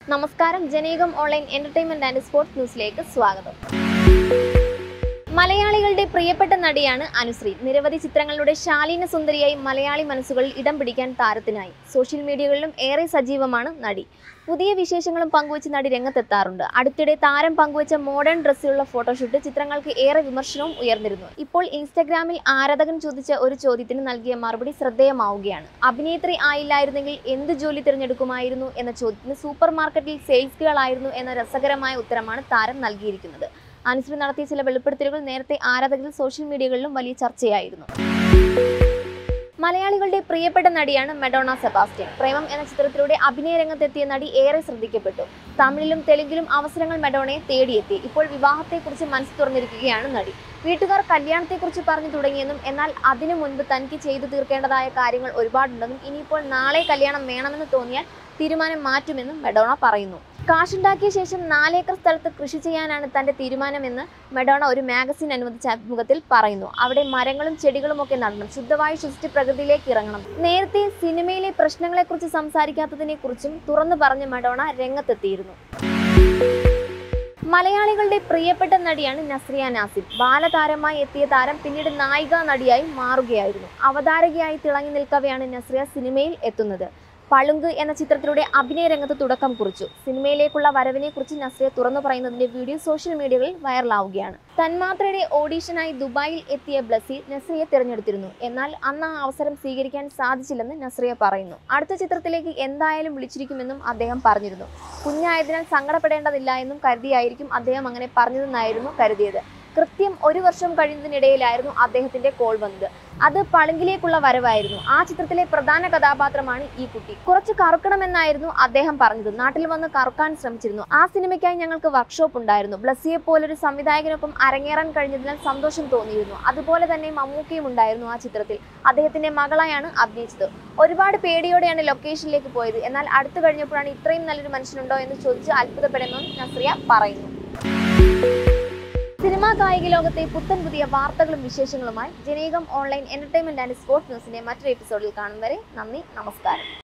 നമസ്കാരം Janeekam online entertainment and sports ന്യൂസിലേക്ക് സ്വാഗതം മലയാളികളുടെ പ്രിയപ്പെട്ട നടിയാണ് അനുശ്രീ നിരവധി ചിത്രങ്ങളുടെ ശാലീന സുന്ദരിയായി മലയാളി മനസ്സുകളിൽ ഇടം പിടിക്കാൻ താരത്തിനായി സോഷ്യൽ മീഡിയകളിലും ഏറെ സജീവമാണ് നടി പുതിയ വിശേഷങ്ങളും പങ്കുവച്ച് നടി രംഗത്തെത്താറുണ്ട് അടുത്തിടെ താരം പങ്കുവച്ച മോഡേൺ ഡ്രസ്സിലുള്ള ഫോട്ടോഷൂട്ട് ചിത്രങ്ങൾക്ക് ഏറെ വിമർശനവും ഉയർന്നിരുന്നു ഇപ്പോൾ ഇൻസ്റ്റഗ്രാമിൽ ആരാധകൻ ചോദിച്ച ഒരു ചോദ്യത്തിന് നൽകിയ മറുപടി ശ്രദ്ധേയമാവുകയാണ് അഭിനേത്രി ആയില്ലായിരുന്നെങ്കിൽ എന്ത് ജോലി തിരഞ്ഞെടുക്കുമായിരുന്നു എന്ന ചോദ്യത്തിന് സൂപ്പർ മാർക്കറ്റിൽ സെയിൽസ് ഗേൾ ആയിരുന്നു എന്ന രസകരമായ ഉത്തരമാണ് താരം നൽകിയിരിക്കുന്നത് അനുശ്രീ നടത്തിയ ചില വെളിപ്പെടുത്തലുകൾ നേരത്തെ ആരാധകരിൽ സോഷ്യൽ മീഡിയകളിലും വലിയ ചർച്ചയായിരുന്നു മലയാളികളുടെ പ്രിയപ്പെട്ട നടിയാണ് മെഡോണ സെബാസ്റ്റ്യൻ പ്രേമം എന്ന ചിത്രത്തിലൂടെ അഭിനയ രംഗത്തെത്തിയ നടി ഏറെ ശ്രദ്ധിക്കപ്പെട്ടു തമിഴിലും തെലുങ്കിലും അവസരങ്ങൾ മെഡോണയെ തേടിയെത്തി ഇപ്പോൾ വിവാഹത്തെക്കുറിച്ച് മനസ്സ് തുറന്നിരിക്കുകയാണ് നടി വീട്ടുകാർ കല്യാണത്തെക്കുറിച്ച് പറഞ്ഞു തുടങ്ങിയെന്നും എന്നാൽ അതിനു മുൻപ് തനിക്ക് ചെയ്തു തീർക്കേണ്ടതായ കാര്യങ്ങൾ ഒരുപാടുണ്ടെന്നും ഇനിയിപ്പോൾ നാളെ കല്യാണം വേണമെന്ന് തോന്നിയാൽ തീരുമാനം മാറ്റുമെന്നും മെഡോണ പറയുന്നു കാശുണ്ടാക്കിയ ശേഷം നാലേക്കർ സ്ഥലത്ത് കൃഷി ചെയ്യാനാണ് തന്റെ തീരുമാനമെന്ന് മെഡോണ ഒരു മാഗസിൻ അനുവദിച്ച അഭിമുഖത്തിൽ പറയുന്നു അവിടെ മരങ്ങളും ചെടികളും ഒക്കെ നടണം ശുദ്ധവായു ശ്വസിച്ച് പ്രകൃതിയിലേക്ക് ഇറങ്ങണം നേരത്തെ സിനിമയിലെ പ്രശ്നങ്ങളെക്കുറിച്ച് സംസാരിക്കാത്തതിനെ കുറിച്ചും തുറന്നു പറഞ്ഞ മെഡോണ രംഗത്തെത്തിയിരുന്നു മലയാളികളുടെ പ്രിയപ്പെട്ട നടിയാണ് നസ്രിയ നാസിം ബാലതാരമായി എത്തിയ താരം പിന്നീട് നായികാ നടിയായി മാറുകയായിരുന്നു അവതാരകയായി തിളങ്ങി നിൽക്കവെയാണ് നസ്രിയ സിനിമയിൽ എത്തുന്നത് പളുങ്ക് എന്ന ചിത്രത്തിലൂടെ അഭിനയ രംഗത്ത് തുടക്കം കുറിച്ചു സിനിമയിലേക്കുള്ള വരവിനെ കുറിച്ച് നസ്രിയ തുറന്നു പറയുന്നതിന്റെ വീഡിയോ സോഷ്യൽ മീഡിയകളിൽ വൈറലാവുകയാണ് തന്മാത്രയുടെ ഓഡീഷനായി ദുബായിൽ എത്തിയ ബ്ലസി നസ്രിയെ തിരഞ്ഞെടുത്തിരുന്നു എന്നാൽ അന്ന് ആ അവസരം സ്വീകരിക്കാൻ സാധിച്ചില്ലെന്ന് നസ്രിയ പറയുന്നു അടുത്ത ചിത്രത്തിലേക്ക് എന്തായാലും വിളിച്ചിരിക്കുമെന്നും അദ്ദേഹം പറഞ്ഞിരുന്നു കുഞ്ഞായതിനാൽ സങ്കടപ്പെടേണ്ടതില്ല എന്നും കരുതിയായിരിക്കും അദ്ദേഹം അങ്ങനെ പറഞ്ഞതെന്നായിരുന്നു കരുതിയത് കൃത്യം ഒരു വർഷം കഴിയുന്നതിനിടയിലായിരുന്നു അദ്ദേഹത്തിന്റെ കോൾ വന്നത് അത് പളുങ്കിലേക്കുള്ള വരവായിരുന്നു ആ ചിത്രത്തിലെ പ്രധാന കഥാപാത്രമാണ് ഈ കുട്ടി കുറച്ച് കറുക്കണമെന്നായിരുന്നു അദ്ദേഹം പറഞ്ഞത് നാട്ടിൽ വന്ന് കറുക്കാൻ ശ്രമിച്ചിരുന്നു ആ സിനിമയ്ക്കായി ഞങ്ങൾക്ക് വർക്ക്ഷോപ്പ് ഉണ്ടായിരുന്നു ബ്ലസ്സിയെ പോലൊരു സംവിധായകനൊപ്പം അരങ്ങേറാൻ കഴിഞ്ഞതിനാൽ സന്തോഷം തോന്നിയിരുന്നു അതുപോലെ തന്നെ മമ്മൂക്കയും ഉണ്ടായിരുന്നു ആ ചിത്രത്തിൽ അദ്ദേഹത്തിന്റെ മകളായാണ് അഭിനയിച്ചത് ഒരുപാട് പേടിയോടെയാണ് ലൊക്കേഷനിലേക്ക് പോയത് എന്നാൽ അടുത്തു കഴിഞ്ഞപ്പോഴാണ് ഇത്രയും നല്ലൊരു മനുഷ്യനുണ്ടോ എന്ന് ചോദിച്ച് അത്ഭുതപ്പെടുമെന്നും നസ്രിയ പറയുന്നു സിനിമാ കായിക ലോകത്തെ പുത്തൻ പുതിയ വാർത്തകളും വിശേഷങ്ങളുമായി Janeekam online entertainment and sports ന്യൂസിന്റെ മറ്റൊരു എപ്പിസോഡിൽ കാണും വരെ നന്ദി നമസ്കാരം